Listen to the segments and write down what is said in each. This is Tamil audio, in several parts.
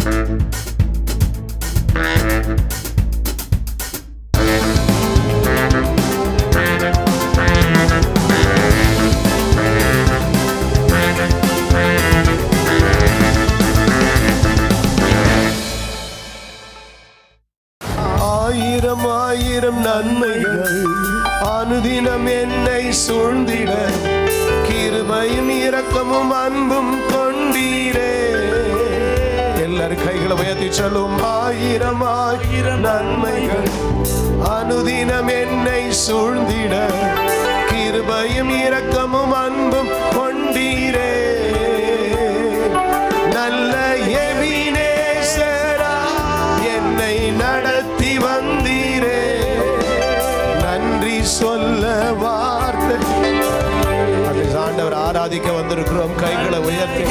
ஆயிரம் ஆயிரம் நன்மைகள் அனுதினம் என்னை சூழ்ந்திட கிருபையும் இரக்கமும் அன்பும் கொண்டீரே எல்லாரும் கைகளை உயர்த்தி சொல்லும் ஆயிரம் ஆயிரம் நன்மைகள் அனுதினம் என்னை சூழ்ந்திட கிருபையும் இரக்கமும் அன்பும் கொண்டீரே நல்ல எபினேசரா என்னை நடத்தி வந்தீரே நன்றி சொல்ல வார்த்தை அது ஆண்டவர் ஆராதிக்க வந்திருக்கிறோம் கைகளை உயர்த்தி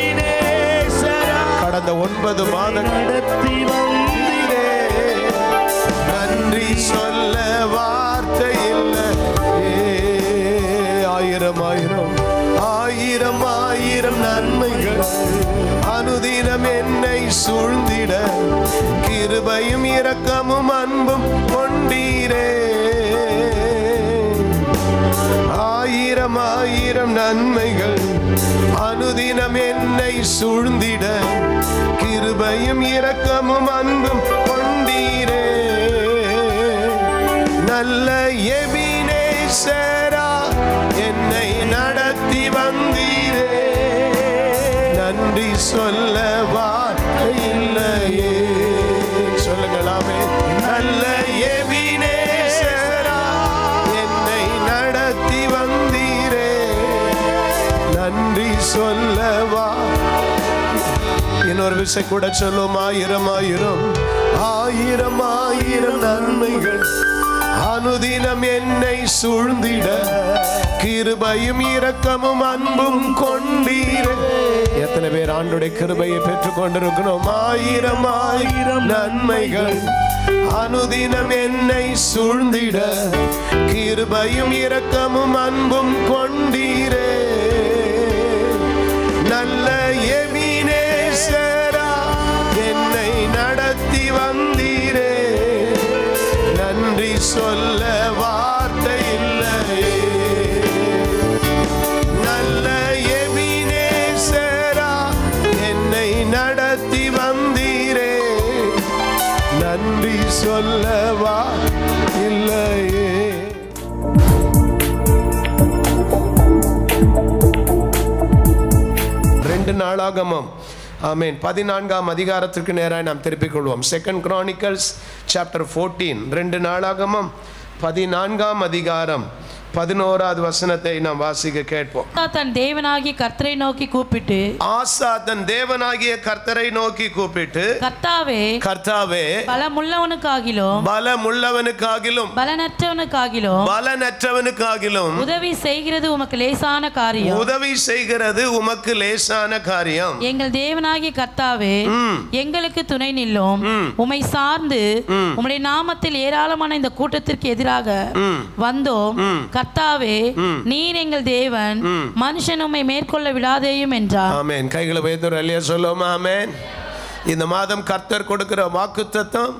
கடந்த ஒன்பது மாதம் நடத்தி வந்தீரே நன்றி சொல்ல வார்த்தை இல்லை ஆயிரம் ஆயிரம் ஆயிரம் ஆயிரம் நன்மைகள் அனுதினம் என்னை சூழ்ந்திட கிருபையும் இரக்கமும் அன்பும் கொண்டீரே ஆயிரம் ஆயிரம் நன்மைகள் அனுதினம் என்னை சூழ்ந்திட கிருபையும் இரக்கமும் அன்பும் கொண்டீரே நல்ல எபினேசரா என்னை நடத்தி வந்தீரே நன்றி சொல்ல வார்த்தை இல்லையே சொல்லுங்களாமே நல்ல எபினேசரா என்னை நடத்தி வந்தீரே நன்றி சொல்லவா இன்னொரு விஷயம் கூட சொல்லும் ஆயிரம் ஆயிரம் ஆயிரம் ஆயிரம் நன்மைகள் அனுதினம் என்னை சூழ்ந்திட கிருபையும் இரக்கமும் அன்பும் கொண்டீரே எத்தனை பேர் ஆண்டுடைய கிருபையை பெற்றுக் கொண்டிருக்கிறோம் ஆயிரம் ஆயிரம் நன்மைகள் அனுதினம் என்னை சூழ்ந்திட கிருபையும் இரக்கமும் அன்பும் கொண்டீரே நல்ல எபினேசரா என்னை நடத்தி வந்தீரே நன்றி சொல்ல வார்த்தை இல்லையே நல்ல எபினேசரா என்னை நடத்தி வந்தீரே நன்றி சொல்லவா இல்லையே ரெண்டு நாளாகமம் ஆமென் பதினான்காம் அதிகாரத்திற்கு நேராக நாம் திருப்பிக் கொள்வோம் செகண்ட் கிரானிக்கல்ஸ் சாப்டர் ஃபோர்டீன் ரெண்டு நாளாகமம் பதினான்காம் அதிகாரம் பதினோராவது வசனத்தை நாம் வாசிக்க கேட்போம் ஆசா தன் தேவனாகிய கர்த்தரை நோக்கி கூப்பிட்டு ஆசா தன் தேவனாகிய கர்த்தரை நோக்கி கூப்பிட்டு கர்த்தாவே கர்த்தாவே பலமுள்ளவனுக்காகிலும் பலமுள்ளவனுக்காகிலும் பலனற்றவனுக்காகிலும் பலனற்றவனுக்காகிலும் உதவி செய்கிறது உமக்கு லேசான காரியம் உதவி செய்கிறது உமக்கு லேசான காரியம் எங்கள் தேவனாகிய கர்த்தாவே எங்களுக்கு துணை நில்லும் உமை சார்ந்து உம்முடைய நாமத்தில் ஏராளமான இந்த கூட்டத்திற்கு எதிராக வந்தோம் கர்த்தாவே நீர் எங்கள் தேவன் மனுஷன் உம்மை மேற்கொள்ள விடாதேயும் என்றார் ஆமென் கைகளை வைத்து அல்லையா சொல்லுவோமா ஆமென் இந்த மாதம் கர்த்தர் கொடுக்கிற வாக்குத்தத்தம்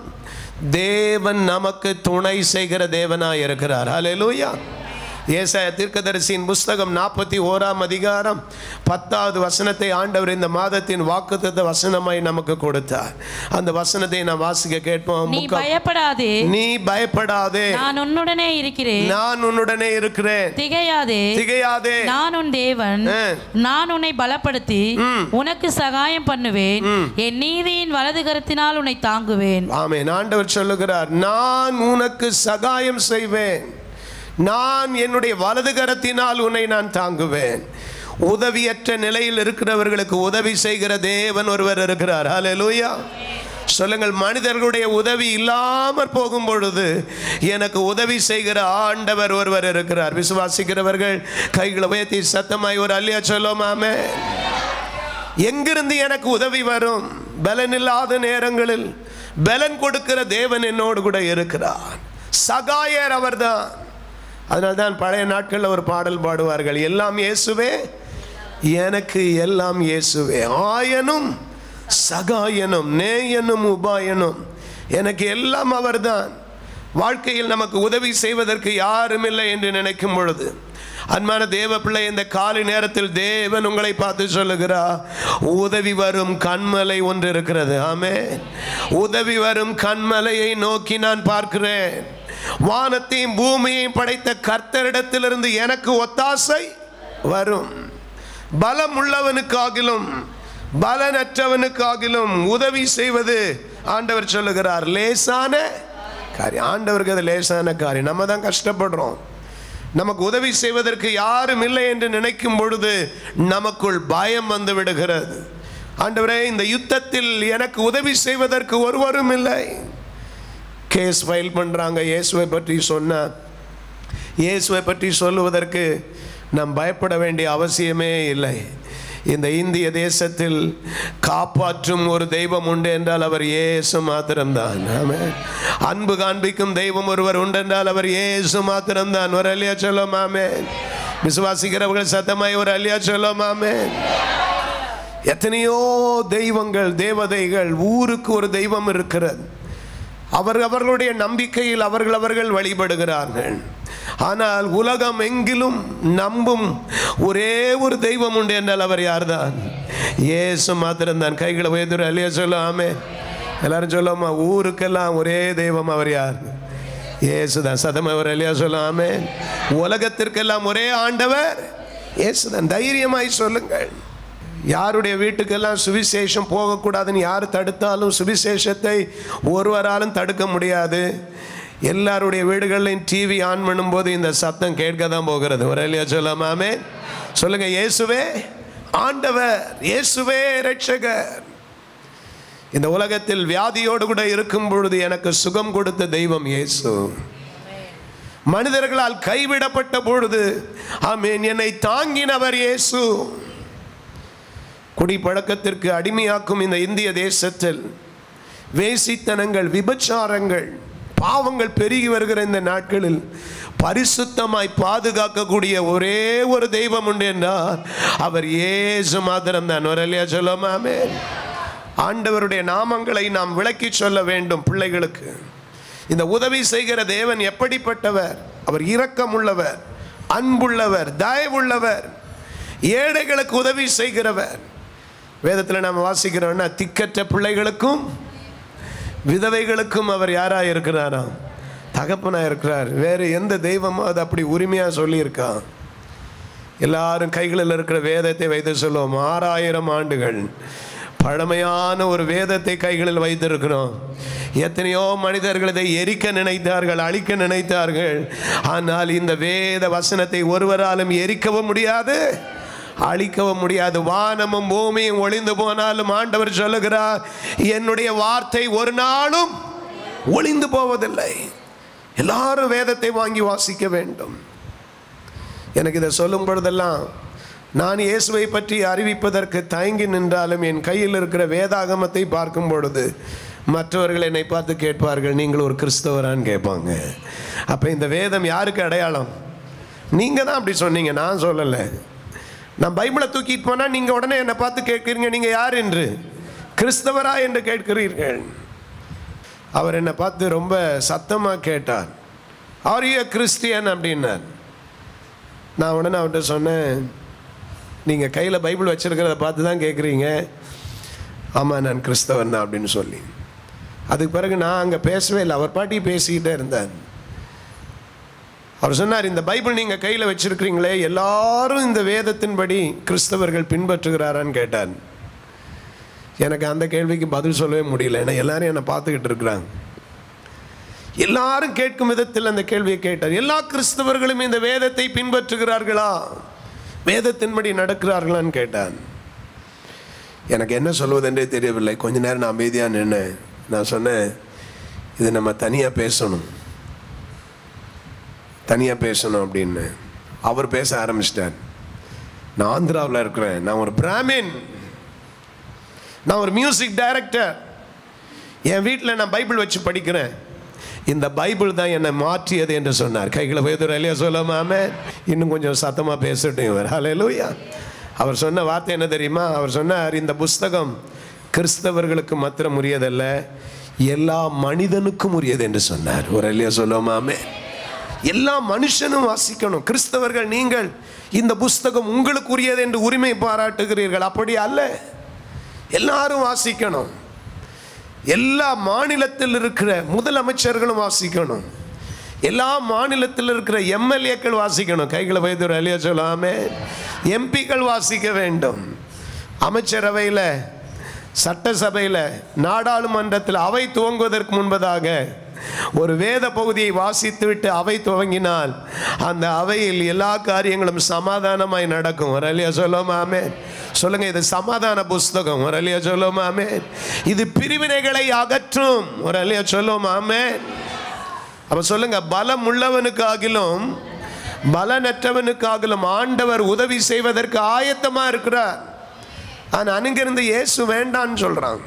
தேவன் நமக்கு துணை செய்கிற தேவனாய் இருக்கிறார் ஹalleluya ஏசாய தீர்க்கதரிசியின் புஸ்தகம் நாற்பத்தி ஓராம் அதிகாரம் பத்தாவது வசனத்தை ஆண்டவர் இந்த மாதத்தின் வாக்குத்தத்த வசனமாய் நமக்கு கொடுத்தார் அந்த வசனத்தை நாம் வாசிக்க கேட்போம் நீ முக்க- பயப்படாதே நீ பயப்படாதே நான் உன்னுடனே இருக்கிறேன் நான் உன்னுடனே இருக்கிறேன் திகையாதே திகையாதே நான் உன் தேவன் ஆ. நான் உன்னை பலப்படுத்தி உனக்கு சகாயம் பண்ணுவேன் என் நீதியின் வலது கரத்தினால் உன்னை தாங்குவேன் ஆமென் ஆண்டவர் சொல்லுகிறார் நான் உனக்கு சகாயம் செய்வேன் நான் என்னுடைய வலது கரத்தினால் உன்னை நான் தாங்குவேன் உதவியற்ற நிலையில் இருக்கிறவர்களுக்கு உதவி செய்கிற தேவன் ஒருவர் இருக்கிறார் ஹalleluya சொல்லுங்கள் மனிதர்களுடைய உதவி இல்லாமற் போகும் பொழுது எனக்கு உதவி செய்கிற ஆண்டவர் ஒருவர் இருக்கிறார் விசுவாசிக்கிறவர்கள் கைகளை உயர்த்தி சத்தமாய் ஒரு அல்லியா சொல்லுமாமே எங்கிருந்து எனக்கு உதவி வரும் பலன் இல்லாத நேரங்களில் பலன் கொடுக்கிற தேவன் என்னோடு கூட இருக்கிறார் சகாயர் அவர்தான் அதனால்தான் பழைய நாட்களில் ஒரு பாடல் பாடுவார்கள் எல்லாம் இயேசுவே எனக்கு எல்லாம் இயேசுவே ஆயனும் சகாயனும் நேயனும் உபாயனும் எனக்கு எல்லாம் அவர்தான் வாழ்க்கையில் நமக்கு உதவி செய்வதற்கு யாரும் இல்லை என்று நினைக்கும் பொழுது அன்பான தேவ பிள்ளை இந்த காலை நேரத்தில் தேவன் உங்களை பார்த்து சொல்லுகிறார் உதவி வரும் கண்மலை ஒன்று இருக்கிறது ஆமே உதவி வரும் கண்மலையை நோக்கி நான் பார்க்கிறேன் வானத்தையும் பூமியையும் படைத்த கர்த்தரிடத்திலிருந்து எனக்கு ஒத்தாசை வரும் பலம் உள்ளவனுக்காகிலும் பலனற்றவனுக்காகிலும் உதவி செய்வது ஆண்டவர் சொல்லுகிறார் லேசான காரியம் ஆண்டவருக்கு அது லேசான காரியம் நம்ம தான் கஷ்டப்படுறோம் நமக்கு உதவி செய்வதற்கு யாரும் இல்லை என்று நினைக்கும் பொழுது நமக்குள் பயம் வந்து விடுகிறது ஆண்டவரே இந்த யுத்தத்தில் எனக்கு உதவி செய்வதற்கு ஒருவரும் இல்லை கேஸ் ஃபைல் பண்ணுறாங்க இயேசுவை பற்றி சொன்னால் இயேசுவை பற்றி சொல்லுவதற்கு நாம் பயப்பட வேண்டிய அவசியமே இல்லை இந்த இந்திய தேசத்தில் காப்பாற்றும் ஒரு தெய்வம் உண்டு என்றால் அவர் இயேசு மாத்திரம்தான் ஆமென். அன்பு காண்பிக்கும் தெய்வம் ஒருவர் உண்டு என்றால் அவர் இயேசு மாத்திரம்தான் ஒரு அல்லியா சொல்லும் ஆமென் விசுவாசிக்கிறவர்கள் சத்தமாய் ஒரு அல்லியா சொல்லும் ஆமென் எத்தனையோ தெய்வங்கள் தேவதைகள் ஊருக்கு ஒரு தெய்வம் இருக்கிறது அவர் அவர்களுடைய நம்பிக்கையில் அவர்கள் அவர்கள் வழிபடுகிறார்கள் ஆனால் உலகம் எங்கிலும் நம்பும் ஒரே ஒரு தெய்வம் உண்டு என்றால் அவர் யார்தான் இயேசு மாத்திரம்தான் கைகளை உயர்த்துற அல்லையா சொல்லாமே எல்லாரும் சொல்லாமா ஊருக்கெல்லாம் ஒரே தெய்வம் அவர் யார் இயேசுதான் சதம் அவர் இல்லையா சொல்லாமே உலகத்திற்கெல்லாம் ஒரே ஆண்டவர் இயேசுதான் தைரியமாய் சொல்லுங்கள் யாருடைய வீட்டுக்கெல்லாம் சுவிசேஷம் போகக்கூடாதுன்னு யார் தடுத்தாலும் சுவிசேஷத்தை ஒருவராலும் தடுக்க முடியாது எல்லாருடைய வீடுகள்லையும் டிவி ஆன் பண்ணும்போது இந்த சத்தம் கேட்க தான் போகிறது ஒரு இல்லையா சொல்லாமாமே சொல்லுங்க இயேசுவே ஆண்டவர் இயேசுவே ரட்சகர் இந்த உலகத்தில் வியாதியோடு கூட இருக்கும் பொழுது எனக்கு சுகம் கொடுத்த தெய்வம் இயேசு மனிதர்களால் கைவிடப்பட்ட பொழுது ஆமேன் என்னை தாங்கினவர் இயேசு குடிப்பழக்கத்திற்கு அடிமையாக்கும் இந்த இந்திய தேசத்தில் வேசித்தனங்கள் விபச்சாரங்கள் பாவங்கள் பெருகி வருகிற இந்த நாட்களில் பரிசுத்தமாய் பாதுகாக்கக்கூடிய ஒரே ஒரு தெய்வம் உண்டு என்றால் அவர் ஏசு மாத்திரம் தான் ஒரு இல்லையா சொல்லுமாமே ஆண்டவருடைய நாமங்களை நாம் விளக்கி சொல்ல வேண்டும் பிள்ளைகளுக்கு இந்த உதவி செய்கிற தேவன் எப்படிப்பட்டவர் அவர் இரக்கமுள்ளவர் அன்புள்ளவர் தயவுள்ளவர் ஏழைகளுக்கு உதவி செய்கிறவர் வேதத்தில் நாம் வாசிக்கிறோம்னா திக்கற்ற பிள்ளைகளுக்கும் விதவைகளுக்கும் அவர் யாராக இருக்கிறாராம் தகப்பனாக இருக்கிறார் வேறு எந்த தெய்வமோ அது அப்படி உரிமையாக சொல்லியிருக்கான் எல்லாரும் கைகளில் இருக்கிற வேதத்தை வைத்து சொல்லுவோம் ஆறாயிரம் ஆண்டுகள் பழமையான ஒரு வேதத்தை கைகளில் வைத்திருக்கிறோம் எத்தனையோ மனிதர்கள் இதை எரிக்க நினைத்தார்கள் அழிக்க நினைத்தார்கள் ஆனால் இந்த வேத வசனத்தை ஒருவராலும் எரிக்கவும் முடியாது அழிக்கவும் முடியாது வானமும் பூமியும் ஒளிந்து போனாலும் ஆண்டவர் சொல்லுகிறார் என்னுடைய வார்த்தை ஒரு நாளும் ஒளிந்து போவதில்லை எல்லாரும் வேதத்தை வாங்கி வாசிக்க வேண்டும் எனக்கு இதை சொல்லும் பொழுதெல்லாம் நான் இயேசுவை பற்றி அறிவிப்பதற்கு தயங்கி நின்றாலும் என் கையில் இருக்கிற வேதாகமத்தை பார்க்கும் பொழுது மற்றவர்கள் என்னை பார்த்து கேட்பார்கள் நீங்கள் ஒரு கிறிஸ்தவரான்னு கேட்பாங்க அப்போ இந்த வேதம் யாருக்கு அடையாளம் நீங்கள் தான் அப்படி சொன்னீங்க நான் சொல்லலை நான் பைபிளை தூக்கிட்டு போனால் நீங்கள் உடனே என்னை பார்த்து கேட்குறீங்க நீங்கள் யார் என்று கிறிஸ்தவரா என்று கேட்கிறீர்கள் அவர் என்னை பார்த்து ரொம்ப சத்தமாக கேட்டார் ஆர் யூ கிறிஸ்டியன் அப்படின்னார் நான் உடனே அவர்கிட்ட சொன்னேன் நீங்கள் கையில் பைபிள் வச்சுருக்கிறத பார்த்து தான் கேட்குறீங்க ஆமாம் நான் கிறிஸ்தவன் தான் அப்படின்னு சொல்லி அதுக்கு பிறகு நான் அங்கே பேசவே இல்லை அவர் பாட்டி பேசிக்கிட்டே இருந்தேன் அவர் சொன்னார் இந்த பைபிள் நீங்கள் கையில் வச்சிருக்கிறீங்களே எல்லாரும் இந்த வேதத்தின்படி கிறிஸ்தவர்கள் பின்பற்றுகிறாரான்னு கேட்டார் எனக்கு அந்த கேள்விக்கு பதில் சொல்லவே முடியல ஏன்னா எல்லாரும் என்னை பார்த்துக்கிட்டு இருக்கிறாங்க எல்லாரும் கேட்கும் விதத்தில் அந்த கேள்வியை கேட்டார் எல்லா கிறிஸ்தவர்களும் இந்த வேதத்தை பின்பற்றுகிறார்களா வேதத்தின்படி நடக்கிறார்களான்னு கேட்டான் எனக்கு என்ன சொல்வதென்றே தெரியவில்லை கொஞ்ச நேரம் நான் அமைதியாக நின்னேன் நான் சொன்னேன் இது நம்ம தனியாக பேசணும் தனியாக பேசணும் அப்படின்னு அவர் பேச ஆரம்பிச்சிட்டார் நான் ஆந்திராவில் இருக்கிறேன் நான் ஒரு பிராமின் நான் ஒரு மியூசிக் டைரக்டர் என் வீட்டில் நான் பைபிள் வச்சு படிக்கிறேன் இந்த பைபிள் தான் என்னை மாற்றியது என்று சொன்னார் கைகளை உயர்த்துற இல்லையா சொல்லாமே இன்னும் கொஞ்சம் சத்தமாக பேசட்டும் இவர் ஹalleluya அவர் சொன்ன வார்த்தை என்ன தெரியுமா அவர் சொன்னார் இந்த புஸ்தகம் கிறிஸ்தவர்களுக்கு மாத்திரம் உரியதல்ல எல்லா மனிதனுக்கும் உரியது என்று சொன்னார் ஒரு இல்லையா சொல்லுவோமாமே எல்லா மனுஷனும் வாசிக்கணும் கிறிஸ்தவர்கள் நீங்கள் இந்த புஸ்தகம் உங்களுக்கு உரியது என்று உரிமை பாராட்டுகிறீர்கள் அப்படி அல்ல எல்லாரும் வாசிக்கணும் எல்லா மாநிலத்தில் இருக்கிற முதலமைச்சர்களும் வாசிக்கணும் எல்லா மாநிலத்தில் இருக்கிற எம்எல்ஏக்கள் வாசிக்கணும் கைகளை வைத்து அழிய சொல்லாமே எம்பிக்கள் வாசிக்க வேண்டும் அமைச்சரவையில் சட்டசபையில் நாடாளுமன்றத்தில் அவை துவங்குவதற்கு முன்பதாக ஒரு வேத பகுதியை வாசித்துவிட்டு அவை துவங்கினால் அந்த அவையில் எல்லா காரியங்களும் சமாதானமாய் நடக்கும் ஒரு அழியா சொல்லுமாமே சொல்லுங்க இது சமாதான புஸ்தகம் ஒரு அழியா சொல்லுமாமே இது பிரிவினைகளை அகற்றும் ஒரு அழியா சொல்லுமாமே அப்ப சொல்லுங்க பலம் உள்ளவனுக்காகிலும் பலனற்றவனுக்காகிலும் ஆண்டவர் உதவி செய்வதற்கு ஆயத்தமா இருக்கிறார் ஆனால் அணுங்கிருந்து இயேசு வேண்டான்னு சொல்றாங்க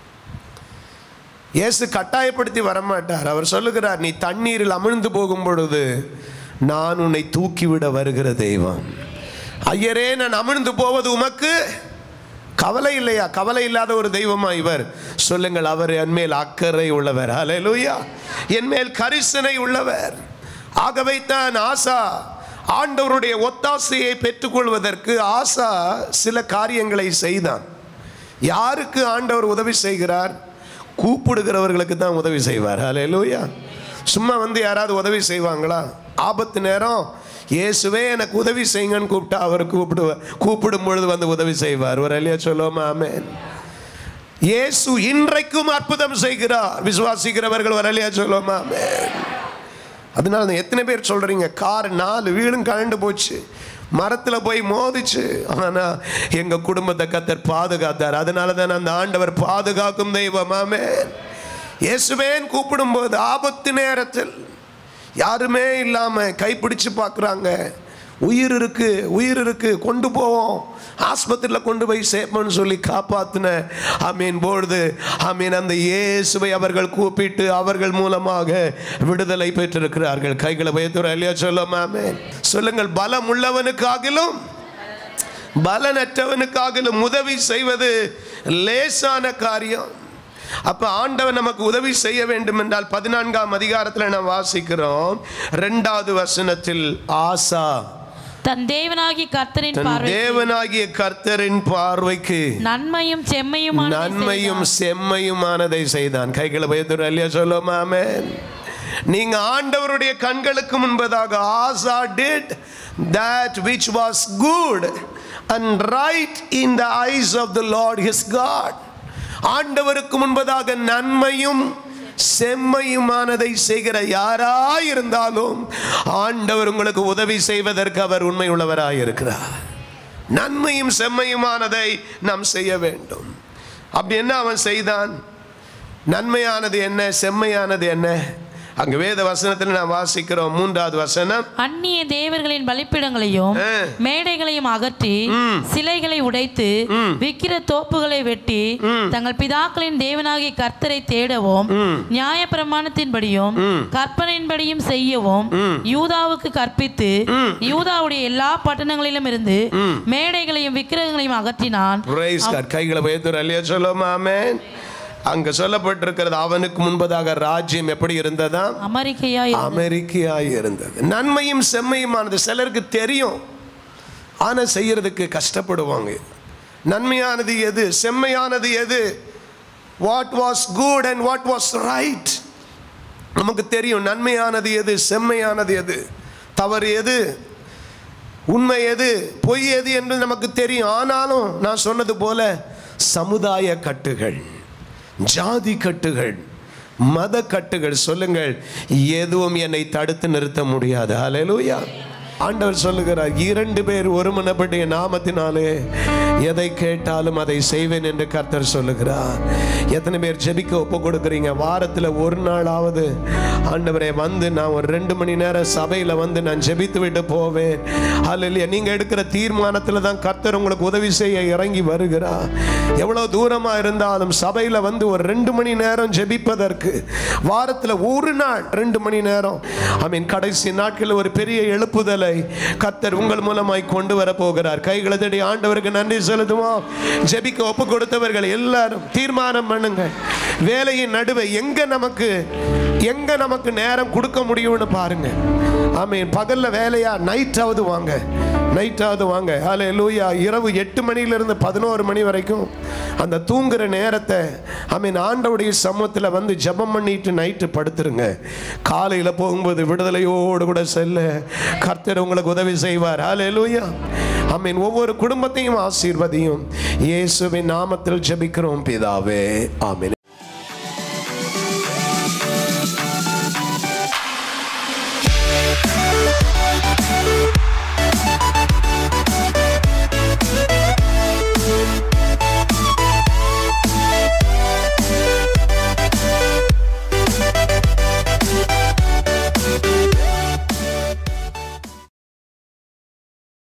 இயேசு கட்டாயப்படுத்தி வரமாட்டார் அவர் சொல்லுகிறார் நீ தண்ணீரில் அமிழ்ந்து போகும் பொழுது நான் உன்னை தூக்கிவிட வருகிற தெய்வம் ஐயரே நான் அமிழ்ந்து போவது உமக்கு கவலை இல்லையா கவலை இல்லாத ஒரு தெய்வமா இவர் சொல்லுங்கள் அவர் என் மேல் அக்கறை உள்ளவர் ஹalleluya என் மேல் கரிசனை உள்ளவர் ஆகவே தான் ஆசா ஆண்டவருடைய ஒத்தாசையை பெற்றுக்கொள்வதற்கு ஆசா சில காரியங்களை செய்தான் யாருக்கு ஆண்டவர் உதவி செய்கிறார் கூப்பிடுகிறவர்களுக்கு தான் உதவி செய்வார் ஹalleluya சும்மா வந்து யாராவது உதவி செய்வாங்களா ஆபத்து நேரம் இயேசுவே எனக்கு உதவி செய்யுங்கன்னு கூப்பிட்டா அவர் கூப்பிடுவ கூப்பிடும் பொழுது வந்து உதவி செய்வார் ஒரு அழியா சொல்லுவோமா ஆமென் இயேசு இன்றைக்கும் அற்புதம் செய்கிறார் விசுவாசிக்கிறவர்கள் வரலையா சொல்லுவோமா ஆமென் அதனால தான் எத்தனை பேர் சொல்றீங்க கார் நாலு வீடும் கழண்டு போச்சு மரத்தில் போய் மோதிச்சு ஆனால் எங்கள் குடும்பத்தை கத்தர் பாதுகாத்தார் அதனால தான் அந்த ஆண்டவர் பாதுகாக்கும் தெய்வமாமே இயேசுவேன் கூப்பிடும்போது ஆபத்து நேரத்தில் யாருமே இல்லாமல் கைப்பிடிச்சு பார்க்குறாங்க உயிர் இருக்கு உயிர் இருக்கு கொண்டு போவோம் ஆஸ்பத்திரியில் கொண்டு போய் சேர்ப்போம்னு சொல்லி காப்பாத்தின ஆமீன் பொழுது ஆமீன் அந்த இயேசுவை அவர்கள் கூப்பிட்டு அவர்கள் மூலமாக விடுதலை பெற்றிருக்கிறார்கள் கைகளை வைத்துற இல்லையா சொல்லுமாமே சொல்லுங்கள் பலம் உள்ளவனுக்காகிலும் பலனற்றவனுக்காகிலும் உதவி செய்வது லேசான காரியம் அப்ப ஆண்டவர் நமக்கு உதவி செய்ய வேண்டும் என்றால் பதினான்காம் அதிகாரத்தில் நாம் வாசிக்கிறோம் ரெண்டாவது வசனத்தில் ஆசா தன் தேவனாகி கர்த்தரின் தன் பார்வை தேவனாகிய கர்த்தரின் பார்வைக்கு நன்மையும் செம்மையுமான நன்மையும் செம்மையுமானதை செய்தான் கைகளை பயத்துற இல்லையா சொல்லுமாமே நீங்க ஆண்டவருடைய கண்களுக்கு முன்பதாக ஆசா did that which was good and right in the eyes of the Lord his God ஆண்டவருக்கு முன்பதாக நன்மையும் செம்மையுமானதை செய்கிற யாராயிருந்தாலும் ஆண்டவர் உங்களுக்கு உதவி செய்வதற்கு அவர் உண்மை உள்ளவராய் இருக்கிறார் நன்மையும் செம்மையுமானதை நாம் செய்ய வேண்டும் அப்படி என்ன அவன் செய்தான் நன்மையானது என்ன செம்மையானது என்ன அங்க வேத வசனத்தில் நாம் வாசிக்கிறோம் மூன்றாவது வசனம் அந்நிய தேவர்களின் பலிப்பிடங்களையும் ஆ. மேடைகளையும் அகற்றி சிலைகளை உடைத்து விக்கிர தோப்புகளை வெட்டி தங்கள் பிதாக்களின் தேவனாகிய கர்த்தரை தேடவும் நியாயப்பிரமாணத்தின்படியும் கற்பனையின்படியும் செய்யவும் யூதாவுக்கு கற்பித்து யூதாவுடைய எல்லா பட்டணங்களிலும் இருந்து மேடைகளையும் விக்கிரகங்களையும் அகற்றினான் Praise God. கைகளை பயத்துற இல்லையா சொல்லுமா ஆமென் அங்க சொல்லப்பட்டிருக்கிறது அவனுக்கு முன்பதாக ராஜ்யம் எப்படி இருந்ததா அமெரிக்கையா அமெரிக்கையாய் இருந்தது நன்மையும் செம்மையுமானது சிலருக்கு தெரியும் ஆனா செய்யறதுக்கு கஷ்டப்படுவாங்க நன்மையானது எது செம்மையானது எது what was good and what was right நமக்கு தெரியும் நன்மையானது எது செம்மையானது எது தவறு எது உண்மை எது பொய் எது என்று நமக்கு தெரியும் ஆனாலும் நான் சொன்னது போல சமுதாய கட்டுகள் ஜாதி கட்டுகள் மத கட்டுகள் சொல்லுங்கள் எதுவும் என்னை தடுத்து நிறுத்த முடியாது ஹalleluya ஆண்டவர் சொல்லுகிறார் இரண்டு பேர் ஒருமனப்பட்ட என் நாமத்தினாலே எதை கேட்டாலும் அதை செய்வேன் என்று கர்த்தர் சொல்லுகிறார் எத்தனை பேர் ஜெபிக்க ஒப்பு கொடுக்குறீங்க வாரத்தில் ஒரு நாளாவது ஆண்டவரே வந்து நான் ஒரு ரெண்டு மணி நேரம் சபையில் வந்து நான் ஜெபித்து விட்டு போவேன் அல்ல நீங்க எடுக்கிற தீர்மானத்தில் தான் கர்த்தர் உங்களுக்கு உதவி செய்ய இறங்கி வருகிறார் எவ்வளவு தூரமா இருந்தாலும் சபையில வந்து ஒரு ரெண்டு மணி நேரம் ஜெபிப்பதற்கு வாரத்தில் ஒரு நாள் ரெண்டு மணி நேரம் ஐ மீன் கடைசி நாட்களில் ஒரு பெரிய எழுப்புதலை கர்த்தர் உங்கள் மூலமாய் கொண்டு வர போகிறார் கைகளை தடி ஆண்டவருக்கு நன்றி செலுத்துவோம் ஜெபிக்க ஒப்பு கொடுத்தவர்கள் எல்லாரும் தீர்மானம் பண்ணுங்க வேலையின் நடுவே எங்க நமக்கு எங்க நமக்கு நேரம் கொடுக்க முடியும்னு பாருங்க ஆமீன் பகல்ல வேலையா நைட்டாவது வாங்க நைட்டாவது வாங்க ஹலே லூயா இரவு எட்டு மணியிலிருந்து பதினோரு மணி வரைக்கும் அந்த தூங்குற நேரத்தை ஐ மீன் ஆண்டவுடைய சமூகத்தில் வந்து ஜெபம் பண்ணிட்டு நைட்டு படுத்துருங்க காலையில் போகும்போது விடுதலையோடு கூட செல்ல கர்த்தர் உங்களுக்கு உதவி செய்வார் ஹலே லூயா ஐ மீன் ஒவ்வொரு குடும்பத்தையும் ஆசீர்வதியும் இயேசுவின் நாமத்தில் ஜெபிக்கிறோம் பிதாவே ஆமீன்